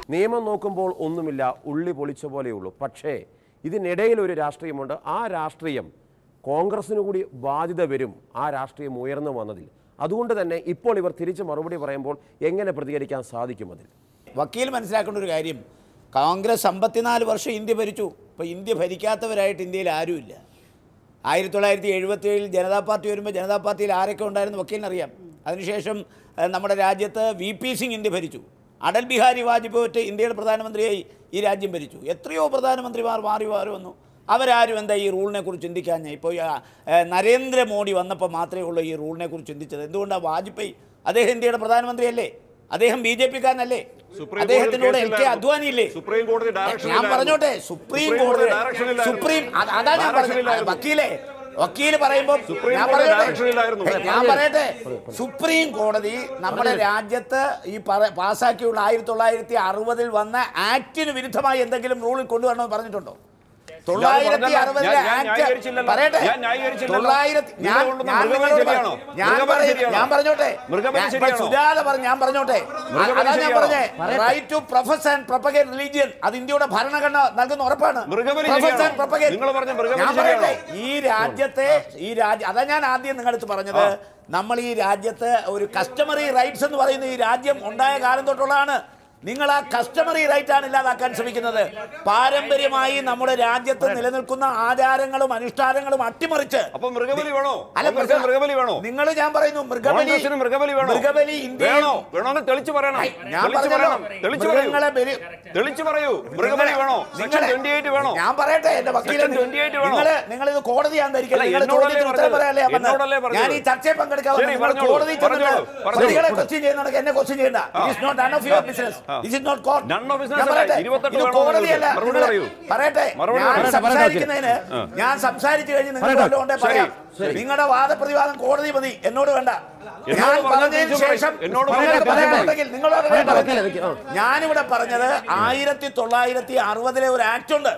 നിയമം നോക്കുമ്പോൾ ഒന്നുമില്ല ഉള്ളി പൊളിച്ച പോലെയുള്ളൂ പക്ഷേ ഇതിനിടയിൽ ഒരു രാഷ്ട്രീയമുണ്ട് ആ രാഷ്ട്രീയം കോൺഗ്രസിന് കൂടി ബാധ്യത വരും ആ രാഷ്ട്രീയം ഉയർന്നു വന്നതിൽ അതുകൊണ്ട് തന്നെ ഇപ്പോൾ ഇവർ തിരിച്ച് മറുപടി പറയുമ്പോൾ എങ്ങനെ പ്രതികരിക്കാൻ സാധിക്കും അതിൽ വക്കീൽ മനസ്സിലാക്കേണ്ട ഒരു കാര്യം കോൺഗ്രസ് അമ്പത്തിനാല് വർഷം ഇന്ത്യ ഭരിച്ചു ഇപ്പോൾ ഇന്ത്യ ഭരിക്കാത്തവരായിട്ട് ഇന്ത്യയിൽ ആരുമില്ല ആയിരത്തി തൊള്ളായിരത്തി എഴുപത്തി ഏഴിൽ ജനതാ പാർട്ടി വരുമ്പോൾ ജനതാ പാർട്ടിയിൽ ആരൊക്കെ ഉണ്ടായിരുന്നു വക്കീലിനറിയാം അതിനുശേഷം ഏഹ്, നമ്മുടെ രാജ്യത്ത് വി പി സിംഗ് ഇന്ത്യ ഭരിച്ചു അടൽ ബിഹാരി വാജ്പേയി ഇന്ത്യയുടെ പ്രധാനമന്ത്രിയായി ഈ രാജ്യം ഭരിച്ചു എത്രയോ പ്രധാനമന്ത്രിമാർ മാറി മാറി വന്നു അവരാരും എന്താ ഈ റൂളിനെ കുറിച്ച് ചിന്തിക്കാഞ്ഞ ഇപ്പോൾ ഈ, ആ, ഏഹ്, നരേന്ദ്രമോദി വന്നപ്പോൾ മാത്രമേ ഉള്ളൂ ഈ റൂളിനെ കുറിച്ച് ചിന്തിച്ചത് എന്തുകൊണ്ടാണ് വാജ്പേയി അദ്ദേഹം ഇന്ത്യയുടെ പ്രധാനമന്ത്രിയല്ലേ അദ്ദേഹം ബി ജെ പിക്കാരനല്ലേ സുപ്രീം അദ്ദേഹത്തിനോട് കോടതി എൽ കെ കേസിലായിരുന്നു. അദ്വാനി ഇല്ലേ സുപ്രീം കോടതി ഡയറക്ഷൻ ഞാൻ ഇല്ലായിരുന്നു. പറഞ്ഞോട്ടെ സുപ്രീം സുപ്രീം കോടതി കോടതി ഡയറക്ഷൻ ഇല്ലായിരുന്നു. സുപ്രീം അത് അതാ ഞാൻ ഡയറക്ഷൻ പറഞ്ഞത് ഇല്ലായിരുന്നു. വക്കീലെ വക്കീല് പറയുമ്പോ സുപ്രീം ഞാൻ കോടതി പറയട്ടെ ഡയറക്ഷൻ ഇല്ലായിരുന്നു. ഞാൻ പറയട്ടെ സുപ്രീം കോടതി നമ്മുടെ രാജ്യത്ത് ഈ പറ- പാസ്സാക്കിയുള്ള ആയിരത്തി തൊള്ളായിരത്തി അറുപതിൽ വന്ന ആക്ടിന് വിരുദ്ധമായി എന്തെങ്കിലും റൂളിൽ കൊണ്ടുവരണമെന്ന് പറഞ്ഞിട്ടോ തൊള്ളായിരത്തി പറഞ്ഞല്ലോ. അറുപതിലെ ഞാൻ- ഞാൻ ആക്ട് ന്യായീകരിച്ചില്ലല്ലോ. പറയട്ടെ ഞാൻ ന്യായീകരിച്ചില്ലല്ലോ. തൊള്ളായിരത്തി നിങ്ങൾ ഞാൻ കൊണ്ടുവന്ന ഞാൻ മൃഗബലി നിങ്ങളോട് ശരിയാണോ? പറ- ഞാൻ മൃഗബലി പറയും- ശരിയാണോ? ഞാൻ പറഞ്ഞോട്ടെ മൃഗബലി ഞാൻ- ഇപ്പൊ ശരിയാണോ? സുജാത പറഞ്ഞു ഞാൻ പറഞ്ഞോട്ടെ മൃഗബലി അതാ ഞാൻ ശരിയാണോ? പറഞ്ഞേ right to profess and propagate religion അത് ഇന്ത്യയുടെ ഭരണഘടന നൽകുന്ന ഉറപ്പാണ് മൃഗബലി Profess ശരിയാണോ? and propagate. നിങ്ങൾ പറഞ്ഞ മൃഗബലി ഞാൻ പറയട്ടെ ശരിയാണോ? ഈ രാജ്യത്തെ ഈ രാജ്യ അതാ ഞാൻ ആദ്യം നിങ്ങളടുത്ത് പറഞ്ഞത് നമ്മൾ ഈ രാജ്യത്ത് ഒരു കസ്റ്റമറി റൈറ്റ്സ് എന്ന് പറയുന്ന ഈ രാജ്യം ഉണ്ടായ കാലം തൊട്ടുള്ളതാണ് നിങ്ങൾ ആ കസ്റ്റമറി റൈറ്റ് ആണ് ഇല്ലാതാക്കാൻ ശ്രമിക്കുന്നത് പാരമ്പര്യമായി നമ്മുടെ രാജ്യത്ത് നിലനിൽക്കുന്ന ആചാരങ്ങളും അനുഷ്ഠാനങ്ങളും അട്ടിമറിച്ച് അപ്പൊ മൃഗബലി വേണോ അല്ല കോൺഗ്രസിന് മൃഗബലി വേണോ നിങ്ങൾ ഞാൻ പറയുന്നു മൃഗബലി കോൺഗ്രസിന് മൃഗബലി വേണോ മൃഗബലി ഇന്ത്യയിൽ വേണോ വേണോന്ന് തെളിച്ചു പറയണം ഐ, ഞാൻ തെളിച്ചു പറഞ്ഞല്ലോ, പറയണം തെളിച്ചു പറയൂ മൃഗങ്ങളെ ബലി തെളിച്ചു പറയൂ മൃഗബലി വേണോ സെക്ഷൻ നിങ്ങളെ- ട്വന്റി എയ്റ്റ് വേണോ ഞാൻ പറയട്ടെ എന്റെ വക്കീലെ Section 28 വേണോ? നിങ്ങള് നിങ്ങൾ ഇത് കോടതിയാന്ന് ധരിക്കരുത്. അല്ല, നിങ്ങളുടെ എന്നോടല്ലേ ചോദ്യത്തിന് ഉത്തരം പറഞ്ഞത്? പറയാനല്ലേ ഞാൻ വന്നത്. എന്നോടല്ലേ പറഞ്ഞത്? ഞാൻ ഈ ചർച്ചയിൽ പങ്കെടുക്കാൻ ശരി, വന്നത്. നിങ്ങൾ പറഞ്ഞോളൂ, കോടതി ചെന്നിട്ട് പറഞ്ഞോളൂ, പറഞ്ഞോളൂ. പ്രതികളെ ക്വസ്റ്റ്യൻ ചെയ്യുന്നതൊക്കെ എന്നെ ക്വസ്റ്റ്യൻ ചെയ്യണ്ട It is not none of your business. This is not court. None of business ഞാൻ അല്ല. പറയട്ടെ. ഇരുപത്തെട്ട് ഇത് വേണോ കോടതിയല്ല നിങ്ങൾക്ക്? മറുപടി നിങ്ങള് പറയൂ. പറയട്ടെ മറുപടി ഞാൻ പറയൂ. സംസാരിക്കുന്നതിന് ഞാൻ സംസാരിച്ചു കഴിഞ്ഞ് നിങ്ങൾ പറയട്ടെ. വല്ലതും ഉണ്ടെ പറയാം നിങ്ങളുടെ വാദപ്രതിവാദം കോടതി മതി എന്നോട് വേണ്ട എന്നോട് ഞാൻ പറഞ്ഞത് പറഞ്ഞതിന് തിരിച്ചു പറയൂ. ശേഷം എന്നോട് നിങ്ങൾക്ക് പറഞ്ഞത് പറയാനുണ്ടെങ്കിൽ നിങ്ങളോട് പറയട്ടെ, വേണ്ട. വക്കീലെ, വക്കീലെ, ആ. ഞാനിവിടെ പറഞ്ഞത് ആയിരത്തി തൊള്ളായിരത്തി അറുപതിലെ ഒരു ആക്ട് ഉണ്ട്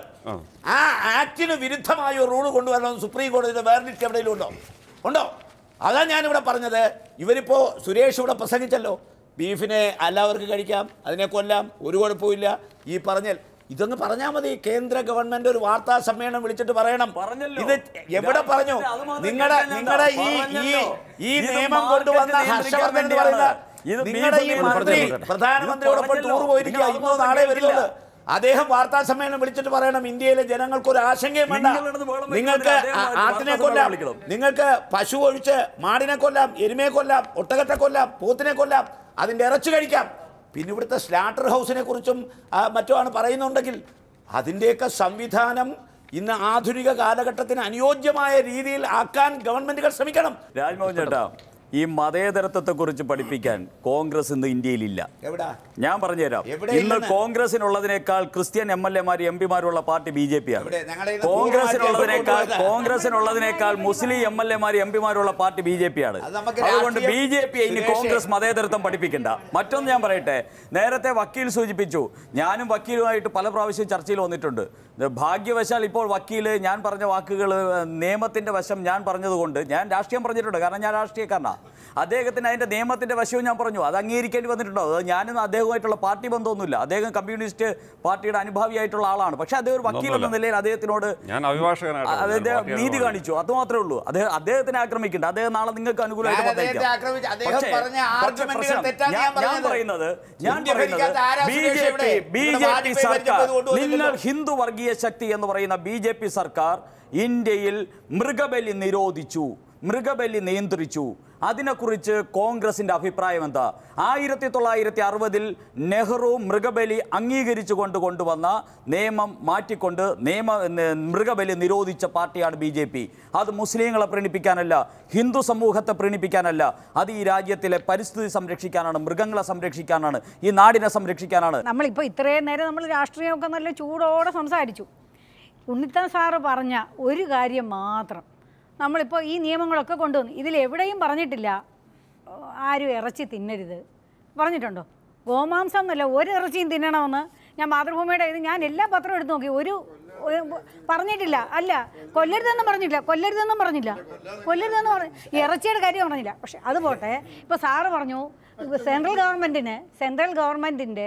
ആ ആക്ടിന് വിരുദ്ധമായ ഒരു റൂൾ കൊണ്ടുവരണമെന്ന് സുപ്രീം കോടതിയുടെ വേർഡിക്റ്റ് എവിടെയെങ്കിലും ഉണ്ടോ ഉണ്ടോ അതാ ഞാനിവിടെ പറഞ്ഞത് ഇവരിപ്പോ സുരേഷ് ഇവിടെ പ്രസംഗിച്ചല്ലോ ബീഫിനെ എല്ലാവർക്കും കഴിക്കാം അതിനെ കൊല്ലാം ഒരു കുഴപ്പമില്ല ഈ പറഞ്ഞാൽ ഇതൊന്ന് പറഞ്ഞാൽ മതി കേന്ദ്ര ഗവൺമെന്റ് ഒരു വാർത്താ സമ്മേളനം വിളിച്ചിട്ട് പറയണം പറഞ്ഞല്ലോ. ഇത് എവിടെ പറഞ്ഞു അത് മാത്രം നിങ്ങളുടെ കേൾക്കാൻ നിങ്ങളുടെ ഈ ഈ പറഞ്ഞല്ലോ. ഈ ഇത് നിയമം മാർക്കറ്റ് കൊണ്ടുവന്ന നിയന്ത്രിക്കാൻ ഹർഷവർദ്ധൻ എന്ന് പറയുന്ന ഇത് നിങ്ങളുടെ ഈ ബീഫ് മന്ത്രി നിയമം പ്രധാനമന്ത്രിയോടൊപ്പം പറഞ്ഞല്ലോ. ടൂർ പോയിരിക്കുക നിങ്ങൾ അത് ഇന്നോ മാത്രം നാളെ കേൾക്കില്ല. വരുന്നുള്ളൂ അദ്ദേഹം വാർത്താ സമ്മേളനം വിളിച്ചിട്ട് പറയണം ഇന്ത്യയിലെ ജനങ്ങൾക്ക് ഒരു ആശങ്കയും വേണ്ട നിങ്ങളിടത്ത് ബഹളം നിങ്ങൾക്ക് വെക്കുന്നതിന് ആ- അദ്ദേഹം ആട്ടിനെ വാർത്താ കൊല്ലാം സമ്മേളനം വിളിക്കണം. നിങ്ങൾക്ക് പശു ഒഴിച്ച് മാടിനെ കൊല്ലാം എരുമയെ കൊല്ലാം ഒട്ടകത്തെ കൊല്ലാം പോത്തിനെ കൊല്ലാം അതിന്റെ ഇറച്ചി കഴിക്കാം പിന്നെ ഇവിടുത്തെ സ്ലാട്ടർ ഹൗസിനെ കുറിച്ചും ആ, മറ്റുമാണ് പറയുന്നുണ്ടെങ്കിൽ അതിൻ്റെയൊക്കെ സംവിധാനം ഇന്ന് ആധുനിക കാലഘട്ടത്തിന് അനുയോജ്യമായ രീതിയിൽ ആക്കാൻ ഗവൺമെന്റുകൾ ശ്രമിക്കണം രാജ്മോഹൻ ചേട്ടാ ഈ മതേതരത്വത്തെ കുറിച്ച് പഠിപ്പിക്കാൻ കോൺഗ്രസ് ഇന്ന് ഇന്ത്യയിലില്ല എവിടാ ഞാൻ പറഞ്ഞുതരാം എവിടെ ഇന്ന് ഇല്ലെന്ന്? കോൺഗ്രസിനുള്ളതിനേക്കാൾ ക്രിസ്ത്യൻ എം എൽ എമാർ എം പിമാരുള്ള പാർട്ടി ബി ജെ പി ആണ് എവിടെ? ഞങ്ങളുടെ ഇത് കോൺഗ്രസിനുള്ളതിനേക്കാൾ പൂർണ്ണമായിട്ട് കോൺഗ്രസിനുള്ളതിനേക്കാൾ മുസ്ലിം എം എൽ എമാർ എം പിമാരുള്ള പാർട്ടി ബി ജെ പി ആണ് അത് നമുക്ക് അതുകൊണ്ട് ബി രാഷ്ട്രീയം- ജെ പി ഇനി സുരേഷേ. കോൺഗ്രസ് മതേതരത്വം പഠിപ്പിക്കണ്ട മറ്റൊന്ന് ഞാൻ പറയട്ടെ നേരത്തെ വക്കീൽ സൂചിപ്പിച്ചു ഞാനും വക്കീലുമായിട്ട് പല പ്രാവശ്യം ചർച്ചയിൽ വന്നിട്ടുണ്ട് ഇത് ഭാഗ്യവശാൽ ഇപ്പോൾ വക്കീല് ഞാൻ പറഞ്ഞ വാക്കുകൾ നിയമത്തിന്റെ വശം ഞാൻ പറഞ്ഞതുകൊണ്ട് ഞാൻ രാഷ്ട്രീയം പറഞ്ഞിട്ടുണ്ട് കാരണം ഞാൻ രാഷ്ട്രീയക്കാരനാണ് അദ്ദേഹത്തിന് അതിന്റെ നിയമത്തിന്റെ വശവും ഞാൻ പറഞ്ഞു അത് അംഗീകരിക്കേണ്ടി വന്നിട്ടുണ്ടോ അത് ഞാനും അദ്ദേഹവുമായിട്ടുള്ള പാർട്ടി ബന്ധമൊന്നുമില്ല അദ്ദേഹം കമ്മ്യൂണിസ്റ്റ് പാർട്ടിയുടെ അനുഭാവിയായിട്ടുള്ള ആളാണ് പക്ഷെ അദ്ദേഹം ഒരു വക്കീൽ എന്ന നിലയിൽ അദ്ദേഹത്തിനോട് ഞാൻ അഭിഭാഷകനായിട്ടാണ് ഞാൻ അദ്ദേഹം പാർട്ടി നീതി അനുഭാവി. കാണിച്ചു അത് മാത്രമേ ഉള്ളൂ അദ്ദേഹം അദ്ദേഹത്തിനെ ആക്രമിക്കണ്ട അദ്ദേഹം നാളെ നിങ്ങൾക്ക് അനുകൂലമായിട്ട് ഞാൻ അദ്ദേഹത്തെ വന്നേക്കാം. ആക്രമിച്ചു. അദ്ദേഹം പക്ഷേ- പറഞ്ഞ പക്ഷേ ആർഗ്യുമെന്റുകൾ പ്രശ്നം, തെറ്റാണ് ഞാൻ- ഞാൻ ഞാൻ പറഞ്ഞത്. പറയുന്നത് ഞാൻ ഇന്ത്യ പറയുന്നത് ഭരിക്കാത്ത ആരാ ബി സുരേഷ് ജെ ഇവിടെ? പി ബി ഇവിടെ ജെ പി വാജ്പേയി സർക്കാർ ഭരിച്ചപ്പോൾ ഇത് കൊണ്ടുവന്നില്ലല്ലോ. നിങ്ങൾ ഹിന്ദു വർഗീയ ശക്തി എന്ന് പറയുന്ന ബി ജെ പി സർക്കാർ ഇന്ത്യയിൽ മൃഗബലി നിരോധിച്ചു മൃഗബലി നിയന്ത്രിച്ചു അതിനെക്കുറിച്ച് കോൺഗ്രസിന്റെ അഭിപ്രായം എന്താ ആയിരത്തി തൊള്ളായിരത്തി അറുപതിൽ നെഹ്റു മൃഗബലി അംഗീകരിച്ചുകൊണ്ട് കൊണ്ടുവന്ന നിയമം മാറ്റിക്കൊണ്ട് നിയമ ന- മൃഗബലി നിരോധിച്ച പാർട്ടിയാണ് ബി ജെ പി അത് മുസ്ലിങ്ങളെ പ്രീണിപ്പിക്കാനല്ല ഹിന്ദു സമൂഹത്തെ പ്രീണിപ്പിക്കാനല്ല അത് ഈ രാജ്യത്തിലെ പരിസ്ഥിതി സംരക്ഷിക്കാനാണ് മൃഗങ്ങളെ സംരക്ഷിക്കാനാണ് ഈ നാടിനെ സംരക്ഷിക്കാനാണ് നമ്മളിപ്പോൾ ഇത്രയും നേരം നമ്മൾ രാഷ്ട്രീയമൊക്കെ നല്ല ചൂടോടെ സംസാരിച്ചു ഉണ്ണിത്താൻ സാറ് പറഞ്ഞ ഒരു കാര്യം മാത്രം നമ്മളിപ്പോൾ ഈ നിയമങ്ങളൊക്കെ കൊണ്ടുവന്നു ഇതിലെവിടെയും പറഞ്ഞിട്ടില്ല ഓ, ആരും ഇറച്ചി തിന്നരുത് പറഞ്ഞിട്ടുണ്ടോ ഗോമാംസം എന്നല്ല ഒരു ഇറച്ചിയും തിന്നണമെന്ന് ഞാൻ മാതൃഭൂമിയുടെ ഇത് ഞാൻ എല്ലാ പത്രവും എടുത്ത് നോക്കി ഒരു ഒരു പറഞ്ഞിട്ടില്ല അല്ല കൊല്ലരുതെന്നും പറഞ്ഞില്ല കൊല്ലരുതെന്നും പറഞ്ഞില്ല കൊല്ലരുതെന്ന് പറഞ്ഞു ഈ ഇറച്ചിയുടെ കാര്യം പറഞ്ഞില്ല പക്ഷെ അത് പോട്ടെ ഇപ്പോൾ സാറ് പറഞ്ഞു സെൻട്രൽ ഗവൺമെൻറ്റിന് സെൻട്രൽ ഗവൺമെൻറ്റിൻ്റെ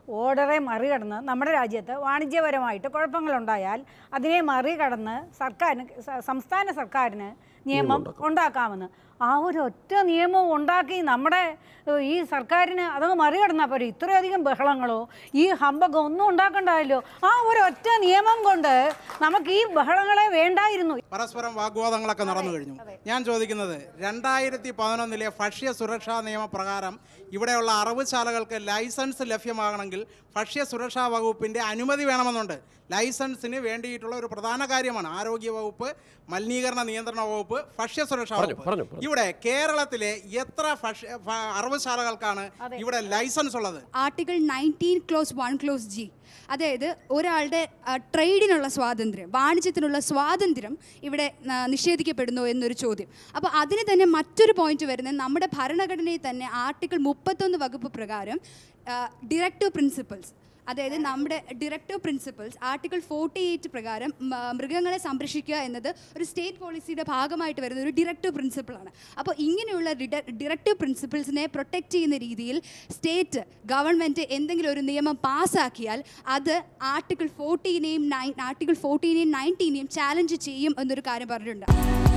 ഓർഡറെ മറികടന്ന് നമ്മുടെ രാജ്യത്ത് വാണിജ്യപരമായിട്ട് കുഴപ്പങ്ങളുണ്ടായാൽ അതിനെ മറികടന്ന് സർക്കാരിന് സ- സംസ്ഥാന സർക്കാരിന് നിയമം ഉണ്ടാക്കാമെന്ന് ആ ഒരു ഒറ്റ നിയമവും ഉണ്ടാക്കി നമ്മുടെ ഏഹ്, ഈ സർക്കാരിന് അതങ്ങ് മറികടന്നാൽ പോരെ ഇത്രയധികം ബഹളങ്ങളോ ഈ ഹമ്പകോ ഒന്നും ഉണ്ടാക്കണ്ടായല്ലോ ആ ഒരു ഒറ്റ നിയമം കൊണ്ട് നമുക്ക് ഈ ബഹളങ്ങളെ വേണ്ടായിരുന്നു പരസ്പരം വാഗ്വാദങ്ങളൊക്കെ നടന്നു കഴിഞ്ഞു ഞാൻ ചോദിക്കുന്നത് രണ്ടായിരത്തി പതിനൊന്നിലെ ഭക്ഷ്യ സുരക്ഷാ നിയമപ്രകാരം ഇവിടെയുള്ള അറവുശാലകൾക്ക് ലൈസൻസ് ലഭ്യമാകണമെങ്കിൽ ഭക്ഷ്യ സുരക്ഷാ വകുപ്പിൻ്റെ അനുമതി വേണമെന്നുണ്ട് ലൈസൻസിന് വേണ്ടിയിട്ടുള്ള ഒരു പ്രധാന കാര്യമാണ് ആരോഗ്യ വകുപ്പ് മലിനീകരണ നിയന്ത്രണ വകുപ്പ് ഭക്ഷ്യ സുരക്ഷാ പറഞ്ഞു, വകുപ്പ് പറഞ്ഞു, പറഞ്ഞു. ഇവിടെ കേരളത്തിലെ എത്ര ഭക്ഷ്യ ഭ- അറവുശാലകൾക്കാണ് ഇവിടെ ലൈസൻസ് ഉള്ളത് article nineteen clause one clause G അതായത് ഒരാളുടെ ആ, ട്രേഡിനുള്ള സ്വാതന്ത്ര്യം വാണിജ്യത്തിനുള്ള സ്വാതന്ത്ര്യം ഇവിടെ ആ, നിഷേധിക്കപ്പെടുന്നു എന്നൊരു ചോദ്യം അപ്പോൾ അതിന് തന്നെ മറ്റൊരു പോയിന്റ് വരുന്നത് നമ്മുടെ ഭരണഘടനയിൽ തന്നെ ആർട്ടിക്കിൾ മുപ്പത്തൊന്ന് വകുപ്പ് പ്രകാരം ഡിറക്റ്റീവ് പ്രിൻസിപ്പിൾസ് അതായത് നമ്മുടെ directive principles article forty eight പ്രകാരം മ, മൃഗങ്ങളെ സംരക്ഷിക്കുക എന്നത് ഒരു സ്റ്റേറ്റ് പോളിസിയുടെ ഭാഗമായിട്ട് വരുന്ന ഒരു ഡിറക്റ്റീവ് പ്രിൻസിപ്പിളാണ് അപ്പോൾ ഇങ്ങനെയുള്ള ഡിറക്റ്റീവ് പ്രിൻസിപ്പിൾസിനെ പ്രൊട്ടക്റ്റ് ചെയ്യുന്ന രീതിയിൽ സ്റ്റേറ്റ് ഗവൺമെൻറ് എന്തെങ്കിലും ഒരു നിയമം പാസ്സാക്കിയാൽ അത് ആർട്ടിക്കിൾ ഫോർട്ടീനെയും നയൻ ആർട്ടിക്കിൾ ഫോർട്ടീനെയും നയൻറ്റീനെയും ചാലഞ്ച് ചെയ്യും എന്നൊരു കാര്യം പറഞ്ഞിട്ടുണ്ട്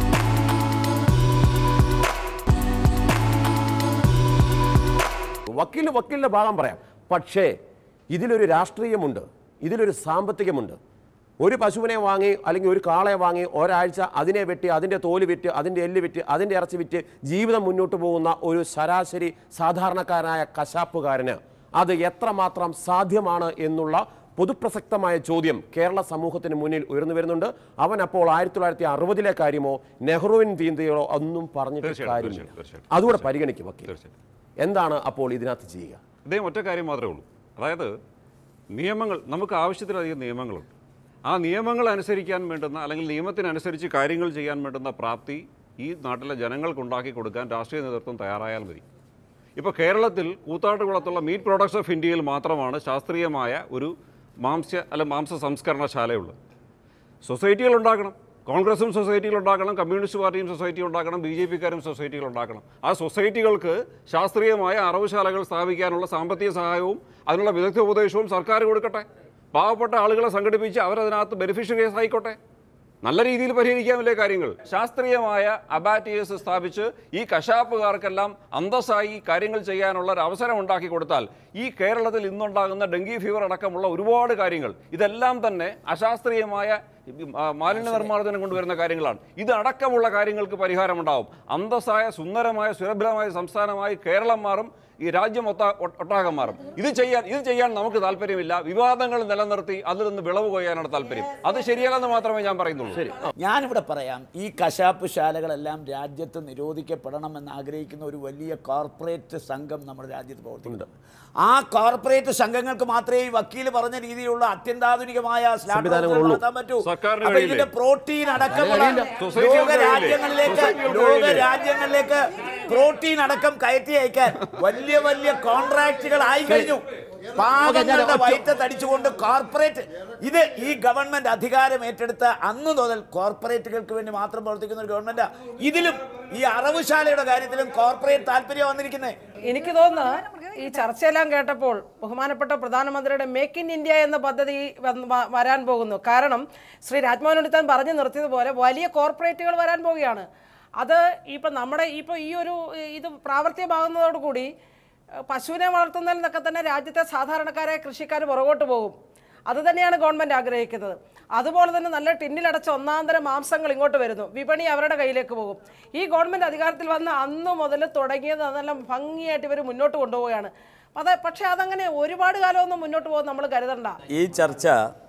വക്കീലിന് വക്കീലിൻ്റെ ഭാഗം പറയാം പക്ഷേ ഇതിലൊരു രാഷ്ട്രീയമുണ്ട് ഇതിലൊരു സാമ്പത്തികമുണ്ട് ഒരു പശുവിനെ വാങ്ങി അല്ലെങ്കിൽ ഒരു കാളയെ വാങ്ങി ഒരാഴ്ച അതിനെ വെട്ടി അതിൻ്റെ തോല് വിറ്റ് അതിൻ്റെ എല്ല് വിറ്റ് അതിൻ്റെ ഇറച്ചി വിറ്റ് ജീവിതം മുന്നോട്ട് പോകുന്ന ഒരു ശരാശരി സാധാരണക്കാരനായ കശാപ്പുകാരന് അത് എത്രമാത്രം സാധ്യമാണ് എന്നുള്ള പൊതുപ്രസക്തമായ ചോദ്യം കേരള സമൂഹത്തിന് മുന്നിൽ ഉയർന്നു വരുന്നുണ്ട് അവൻ അപ്പോൾ ആയിരത്തി തൊള്ളായിരത്തി അറുപതിലെ കാര്യമോ നെഹ്റുവിൻ തീയതിയോ ഒന്നും പറഞ്ഞിട്ട് തീർച്ചയായിട്ടും, കാര്യമില്ല തീർച്ചയായിട്ടും, തീർച്ചയായിട്ടും. അതുകൂടെ പരിഗണിക്കും വക്കീൽ തീർച്ചയായിട്ടും. എന്താണ് അപ്പോൾ ഇതിനകത്ത് ചെയ്യുക ഇദ്ദേഹം ഒറ്റ കാര്യം മാത്രമേ ഉള്ളൂ അതായത് നിയമങ്ങൾ നമുക്ക് ആവശ്യത്തിലധികം നിയമങ്ങളുണ്ട് ആ നിയമങ്ങൾ അനുസരിക്കാൻ വേണ്ടുന്ന അല്ലെങ്കിൽ നിയമത്തിനനുസരിച്ച് കാര്യങ്ങൾ ചെയ്യാൻ വേണ്ടുന്ന പ്രാപ്തി ഈ നാട്ടിലെ ജനങ്ങൾക്ക് ഉണ്ടാക്കി കൊടുക്കാൻ രാഷ്ട്രീയ നേതൃത്വം തയ്യാറായാൽ മതി ഇപ്പോൾ കേരളത്തിൽ കൂത്താട്ടുകുളത്തുള്ള മീറ്റ് പ്രോഡക്ട്സ് ഓഫ് ഇന്ത്യയിൽ മാത്രമാണ് ശാസ്ത്രീയമായ ഒരു മാംസ്യ അല്ല മാംസ സംസ്കരണശാലയുള്ളത് സൊസൈറ്റികൾ ഉണ്ടാക്കണം കോൺഗ്രസും സൊസൈറ്റികൾ ഉണ്ടാക്കണം കമ്മ്യൂണിസ്റ്റ് പാർട്ടിയും സൊസൈറ്റി ഉണ്ടാക്കണം ബി ജെ പിക്കാരും സൊസൈറ്റികൾ ഉണ്ടാക്കണം ആ സൊസൈറ്റികൾക്ക് ശാസ്ത്രീയമായ അറവുശാലകൾ സ്ഥാപിക്കാനുള്ള സാമ്പത്തിക സഹായവും അതിനുള്ള വിദഗ്ധ ഉപദേശവും സർക്കാർ കൊടുക്കട്ടെ പാവപ്പെട്ട ആളുകളെ സംഘടിപ്പിച്ച് അവരതിനകത്ത് ബെനിഫിഷ്യറീസ് ആയിക്കോട്ടെ നല്ല രീതിയിൽ പരിഹരിക്കാമല്ലേ കാര്യങ്ങൾ ശാസ്ത്രീയമായ അബാറ്റിയേഴ്സ് സ്ഥാപിച്ച് ഈ കശാപ്പുകാർക്കെല്ലാം അന്തസ്സായി കാര്യങ്ങൾ ചെയ്യാനുള്ള ഒരു അവസരം ഉണ്ടാക്കി കൊടുത്താൽ ഈ കേരളത്തിൽ ഇന്നുണ്ടാകുന്ന ഡെങ്കി ഫീവർ അടക്കമുള്ള ഒരുപാട് കാര്യങ്ങൾ ഇതെല്ലാം തന്നെ അശാസ്ത്രീയമായ ആ, മാലിന്യ നിർമ്മാർജ്ജനം കൊണ്ടുവരുന്ന കാര്യങ്ങളാണ് ഇതടക്കമുള്ള കാര്യങ്ങൾക്ക് പരിഹാരമുണ്ടാവും അന്തസ്സായ സുന്ദരമായ സുലഭമായ സംസ്ഥാനമായി കേരളം മാറും ഈ രാജ്യം ഒത്ത ഒ- ഒട്ടാകെ മാറും ഇത് ചെയ്യാൻ ഇത് ചെയ്യാൻ നമുക്ക് താല്പര്യമില്ല വിവാദങ്ങൾ നിലനിർത്തി അതിൽ നിന്ന് വിളവ് കൊയ്യാനാണ് താല്പര്യം അത് ശരിയല്ലെന്ന് മാത്രമേ ഞാൻ പറയുന്നുള്ളൂ ശരി ഞാനിവിടെ പറയാം ഈ കശാപ്പ് ശാലകളെല്ലാം രാജ്യത്ത് നിരോധിക്കപ്പെടണമെന്ന് ആഗ്രഹിക്കുന്ന ഒരു വലിയ കോർപ്പറേറ്റ് സംഘം നമ്മുടെ രാജ്യത്ത് പ്രവർത്തിക്കുന്നുണ്ട് ആ കോർപ്പറേറ്റ് സംഘങ്ങൾക്ക് മാത്രമേ ഈ വക്കീൽ പറഞ്ഞ രീതിയിലുള്ള അത്യന്താധുനികമായ സ്ലാബ് സംവിധാനങ്ങളുള്ളൂ. നടത്താൻ പറ്റൂ സർക്കാരിന് അപ്പൊ ഇതിന്റെ കഴിയില്ലേ? പ്രോട്ടീൻ അടക്കമുള്ള കഴിയില്ല. സൊസൈറ്റികൾക്ക് ലോക കഴിയില്ലേ? രാജ്യങ്ങളിലേക്ക് സൊസൈറ്റികൾക്ക് ലോക കഴിയില്ലേ? രാജ്യങ്ങളിലേക്ക് പ്രോട്ടീൻ അടക്കം കയറ്റി അയക്കാൻ വലിയ വലിയ കോൺട്രാക്റ്റുകൾ ആയി കഴിഞ്ഞു പാവങ്ങളുടെ വയറ്റ തടിച്ചുകൊണ്ട് കോർപ്പറേറ്റ് ഇത് ഈ ഗവൺമെന്റ് അധികാരം ഏറ്റെടുത്ത അന്ന് മുതൽ കോർപ്പറേറ്റുകൾക്ക് വേണ്ടി മാത്രം പ്രവർത്തിക്കുന്ന ഒരു ഗവൺമെന്റാ ഇതിലും ഈ അറവുശാലയുടെ കാര്യത്തിലും കോർപ്പറേറ്റ് താല്പര്യം വന്നിരിക്കുന്നത് എനിക്ക് തോന്നുന്നു ഈ ചർച്ചയെല്ലാം കേട്ടപ്പോൾ ബഹുമാനപ്പെട്ട പ്രധാനമന്ത്രിയുടെ മേക്ക് ഇൻ ഇന്ത്യ എന്ന പദ്ധതി വന്ന് വ- വരാൻ പോകുന്നു കാരണം ശ്രീ രാജ്മോഹൻ ഉണ്ണിത്താൻ പറഞ്ഞു നിർത്തിയതുപോലെ വലിയ കോർപ്പറേറ്റുകൾ വരാൻ പോവുകയാണ് അത് ഇപ്പം നമ്മുടെ ഇപ്പോൾ ഈ ഒരു ഇത് പ്രാവർത്തികമാകുന്നതോടുകൂടി ഏഹ്, പശുവിനെ വളർത്തുന്നതിൽ നിന്നൊക്കെ തന്നെ രാജ്യത്തെ സാധാരണക്കാരെ കൃഷിക്കാർ പുറകോട്ട് പോകും അത് തന്നെയാണ് ഗവൺമെൻറ് ആഗ്രഹിക്കുന്നത് അതുപോലെ തന്നെ നല്ല ടിന്നിലടച്ച ഒന്നാന്തരം മാംസങ്ങൾ ഇങ്ങോട്ട് വരുന്നു വിപണി അവരുടെ കയ്യിലേക്ക് പോകും ഈ ഗവൺമെൻറ് അധികാരത്തിൽ വന്ന അന്ന് മുതൽ തുടങ്ങിയത് അതെല്ലാം ഭംഗിയായിട്ട് ഇവർ മുന്നോട്ട് കൊണ്ടുപോവുകയാണ് അത് പക്ഷേ അതങ്ങനെ ഒരുപാട് കാലമൊന്നും മുന്നോട്ട് പോകും നമ്മൾ കരുതണ്ട ഈ ചർച്ച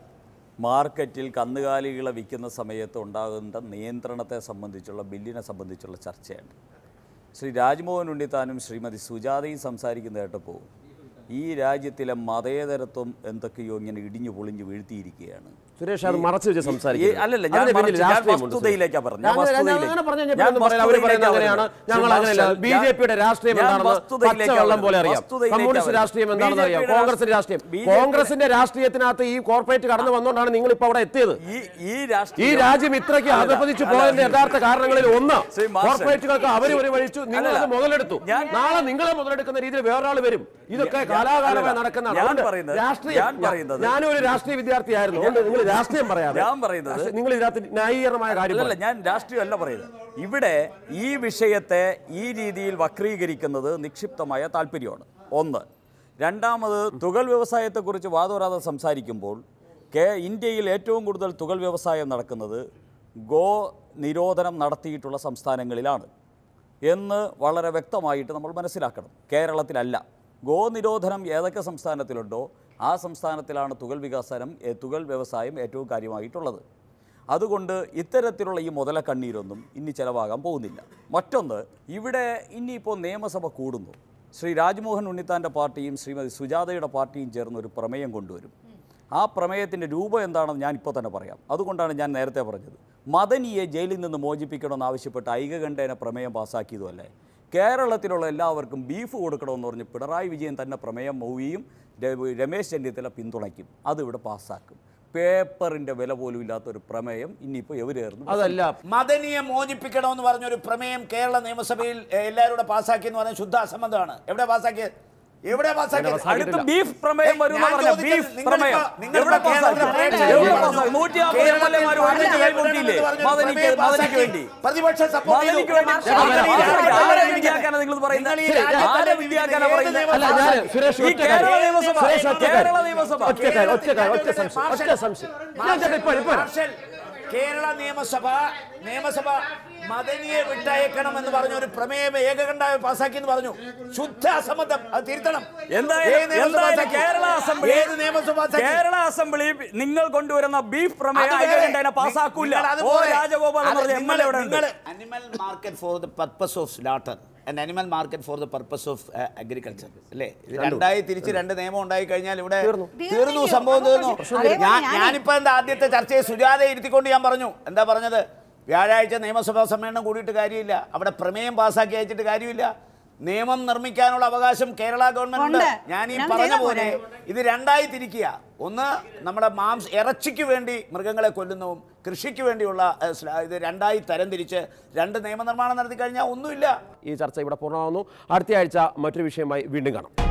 മാർക്കറ്റിൽ കന്നുകാലികളെ വിൽക്കുന്ന സമയത്ത് ഉണ്ടാകുന്ന നിയന്ത്രണത്തെ സംബന്ധിച്ചുള്ള ബില്ലിനെ സംബന്ധിച്ചുള്ള ചർച്ചയാണ് ശ്രീ രാജ്മോഹൻ ഉണ്ണിത്താനും ശ്രീമതി സുജാതയും സംസാരിക്കുന്ന കേട്ടപ്പോൾ ഈ രാജ്യത്തിലെ മതേതരത്വം എന്തൊക്കെയോ ഇങ്ങനെ ഇടിഞ്ഞു പൊളിഞ്ഞു വീഴ്ത്തിയിരിക്കുകയാണ് സുരേഷ് അത് മറച്ചു വെച്ച് ഈ- സംസാരിക്കരുത്. അല്ലല്ല ഞാൻ അതിന് പിന്നിൽ മറിച്ച് ഞാൻ രാഷ്ട്രീയമുണ്ട് വസ്തുതയിലേക്കാ സുരേഷ്. പറഞ്ഞത്. ഞാൻ ഞാൻ- ഞാൻ വസ്തുതയിലേക്ക്- അങ്ങനെ പറഞ്ഞാൽ ഞാൻ ഞാൻ ഒന്നും പറയില്ല. അവര് പറയുന്നത് വസ്തുതയിലേക്കാ അങ്ങനെയാണ് വരുന്നത്. ഞങ്ങൾ ശ്രീ അങ്ങനെയല്ല മാസ്റ്റർ, ബി ഞാൻ- ജെ പിയുടെ രാഷ്ട്രീയം ഞാൻ എന്താണെന്ന് വസ്തുതയിലേക്കാ പച്ചവെള്ളം പോലെ വരുന്നത്. അറിയാം വസ്തുതയിലേക്കാ കമ്മ്യൂണിസ്റ്റ് വരുന്നത്. രാഷ്ട്രീയം എന്താണെന്ന് അറിയാം BJP യുടെ കോൺഗ്രസിന്റെ രാഷ്ട്രീയം BJP യുടെ കോൺഗ്രസിന്റെ രാഷ്ട്രീയത്തിനകത്ത് ഈ കോർപ്പറേറ്റ് കടന്നു വന്നുകൊണ്ടാണ് നിങ്ങൾ ഇപ്പോൾ അവിടെ എത്തിയത് ഈ ഈ ഈ രാഷ്ട്രീയം രാജ്യം ഇത്രയ്ക്ക് അല്ല, അധപതിച്ചു അല്ല, പോയതിന്റെ യഥാർത്ഥ കാരണങ്ങളിൽ ഒന്ന് ശ്രീ മാസ്റ്റർ, കോർപ്പറേറ്റുകൾക്ക് അവർ ഒരു വഴിച്ചു നിങ്ങൾ അത് അല്ലല്ല, മുതലെടുത്തു ഞാൻ- നാളെ നിങ്ങളെ മുതലെടുക്കുന്ന രീതിയിൽ വേറൊരാൾ വരും ഇതൊക്കെ ഞാൻ- കാലാകാലമായി അല്ലല്ല, നടക്കുന്നതാണ് ഞാൻ അതുകൊണ്ട് പറയുന്നത് രാഷ്ട്രീയം ഞാൻ പറയുന്നത് ഞാനും ഒരു രാഷ്ട്രീയ വിദ്യാർത്ഥിയായിരുന്നു അതുകൊണ്ട് നിങ്ങൾ രാഷ്ട്രീയം പറയാതെ ഞാൻ പറയുന്നത് പക്ഷേ നിങ്ങൾ ഇതിനകത്ത് ന്യായീകരണമായ കാര്യം അല്ലല്ല പറയും. ഞാൻ രാഷ്ട്രീയമല്ല പറയുന്നത് ഇവിടെ ഈ വിഷയത്തെ ഈ രീതിയിൽ വക്രീകരിക്കുന്നത് നിക്ഷിപ്തമായ താല്പര്യമാണ് ഒന്ന് രണ്ടാമത് തുകൽ വ്യവസായത്തെക്കുറിച്ച് വാദോരാതെ സംസാരിക്കുമ്പോൾ കേ ഇന്ത്യയിൽ ഏറ്റവും കൂടുതൽ തുകൽ വ്യവസായം നടക്കുന്നത് ഗോ നിരോധനം നടത്തിയിട്ടുള്ള സംസ്ഥാനങ്ങളിലാണ് എന്ന് വളരെ വ്യക്തമായിട്ട് നമ്മൾ മനസ്സിലാക്കണം കേരളത്തിലല്ല ഗോ നിരോധനം ഏതൊക്കെ സംസ്ഥാനത്തിലുണ്ടോ ആ സംസ്ഥാനത്തിലാണ് തുകൽ വികസനം ഏ, തുകൽ വ്യവസായം ഏറ്റവും കാര്യമായിട്ടുള്ളത് അതുകൊണ്ട് ഇത്തരത്തിലുള്ള ഈ മുതലക്കണ്ണീരൊന്നും ഇനി ചിലവാകാൻ പോകുന്നില്ല മറ്റൊന്ന് ഇവിടെ ഇനിയിപ്പോൾ നിയമസഭ കൂടുന്നു ശ്രീ രാജ്മോഹൻ ഉണ്ണിത്താൻ്റെ പാർട്ടിയും ശ്രീമതി സുജാതയുടെ പാർട്ടിയും ചേർന്ന് ഒരു പ്രമേയം കൊണ്ടുവരും ആ പ്രമേയത്തിൻ്റെ രൂപം എന്താണെന്ന് ഞാൻ ഇപ്പോൾ തന്നെ പറയാം അതുകൊണ്ടാണ് ഞാൻ നേരത്തെ പറഞ്ഞത് മദനിയെ ജയിലിൽ നിന്ന് മോചിപ്പിക്കണമെന്ന് ആവശ്യപ്പെട്ട് ഐകകണ്ഠേന പ്രമേയം പാസ്സാക്കിയതുമല്ലേ കേരളത്തിലുള്ള എല്ലാവർക്കും ബീഫ് കൊടുക്കണമെന്ന് പറഞ്ഞ് പിണറായി വിജയൻ തന്നെ പ്രമേയം മൂവിയും ര- രമേശ് ചെന്നിത്തല പിന്തുണയ്ക്കും അതിവിടെ പാസ്സാക്കും പേപ്പറിൻ്റെ വില പോലും ഇല്ലാത്ത ഒരു പ്രമേയം ഇനിയിപ്പോൾ എവരേർന്നു അതല്ല മദനിയെ മോചിപ്പിക്കണമെന്ന് പറഞ്ഞൊരു പ്രമേയം കേരള നിയമസഭയിൽ എ, എല്ലാവരും കൂടെ പാസ്സാക്കിയെന്ന് പറഞ്ഞ ശുദ്ധ അസംബന്ധമാണ് എവിടെ പാസ്സാക്കിയത് എവിടെ പാസ്സാക്കിയത് അടുത്ത ബീഫ് പ്രമേയം വരും ഞാൻ പറഞ്ഞ ചോദിക്കുന്നത് ബീഫ് നിങ്ങളിപ്പോ- പ്രമേയം നിങ്ങളിപ്പോ എവിടെ കേരളത്തിലെ പാസ്സാക്കി? പ്രേക്ഷകരോട് എവിടെ പറഞ്ഞു. പാസ്സാക്കി? നൂറ്റി അമ്പത് കേരളത്തിൽ എം എൽ എമാർ ഒരുമിച്ച് പാർലമെന്റ് കൈകൊണ്ടില്ലേ പറഞ്ഞൊരു മദനിക്ക് പ്രമേയം മദനിക്ക് പാസ്സാക്കി. വേണ്ടി പ്രതിപക്ഷം support ചെയ്തു. മദനിക്ക് വേണ്ടി നിങ്ങൾ ഈ ആരെ- രാജ്യത്തെ ആരെ വിഭജിക്കാൻ- വിദ്യാക്കാനാ നിങ്ങൾ പറയുന്നത് നിങ്ങൾ ഈ രാജ്യത്തെ ആരെ വിഭജിക്കുന്ന വിദ്യാക്കാനാ ഏത് പറയുന്നത് നിയമം അല്ല ഞാൻ സുരേഷ് ഈ ഒറ്റ കേരള കാര്യം. നിയമസഭ സുരേഷ് ഒറ്റ കാര്യം. കേരള നിയമസഭ ഒറ്റ കാര്യം ഒറ്റ കാര്യം ഒറ്റ സംശയം ഒറ്റ സംശയം ഞാൻ ചേട്ടാ ഇപ്പൊ ഇപ്പൊ മാർഷൽ, കേരള നിയമസഭ നിയമസഭ മദനിയെ വിട്ടയക്കണം എന്ന് പറഞ്ഞ ഒരു പ്രമേയം ഏകകണ്ഠായ പാസാക്കി എന്ന് പറഞ്ഞു ശുദ്ധ അസംബന്ധം അത് തിരുത്തണം എന്തായാലും ഏത് നിയമസഭ എന്തായാലും പാസാക്കി? കേരള അസംബ്ലി ഏത് നിയമസഭ പാസാക്കി? കേരള അസംബ്ലി നിങ്ങൾ കൊണ്ടുവരുന്ന ബീഫ് പ്രമേയം അത് വേറെ. ഐകകണ്ഠേന പാസ്സാക്കൂല നിങ്ങൾ അത് ഓ പോലെ. രാജഗോപാൽ എന്ന് അത് പറഞ്ഞ എം എൽ എ ഇവിടെ ഉണ്ട് നിങ്ങൾ animal market for the purpose of slaughter and animal market for the purpose of agriculture അല്ലേ ഇത് രണ്ടായി തിരിച്ച് രണ്ട് നിയമം ഉണ്ടായി കഴിഞ്ഞാൽ ഇവിടെ തീർന്നു സംഭവം തീർന്നു ഞാൻ ഞാനിപ്പോ എന്താ ആദ്യത്തെ ചർച്ചയെ സുജാത ഇരുത്തിക്കൊണ്ട് ഞാൻ പറഞ്ഞു എന്താ പറഞ്ഞത് വ്യാഴാഴ്ച നിയമസഭാ സമ്മേളനം കൂടിയിട്ട് കാര്യമില്ല അവിടെ പ്രമേയം പാസ്സാക്കി അയച്ചിട്ട് കാര്യമില്ല നിയമം നിർമ്മിക്കാനുള്ള അവകാശം കേരള ഗവൺമെന്റ് ഉണ്ട് ഉണ്ട്. ഞാൻ ഈ ഞാൻ പറഞ്ഞ ചെയ്ത പോലെ ഇത് രണ്ടായി തിരിക്കുക ഒന്ന് നമ്മുടെ മാംസ ഇറച്ചിക്ക് വേണ്ടി മൃഗങ്ങളെ കൊല്ലുന്നതും കൃഷിക്ക് വേണ്ടിയുള്ള ഏഹ്, സ്ല- ഇത് രണ്ടായി തരംതിരിച്ച് രണ്ട് നിയമനിർമ്മാണം നടത്തി കഴിഞ്ഞാൽ ഒന്നുമില്ല ഈ ചർച്ച ഇവിടെ പൂർണ്ണമാകുന്നു അടുത്ത ആഴ്ച മറ്റൊരു വിഷയമായി വീണ്ടും കാണാം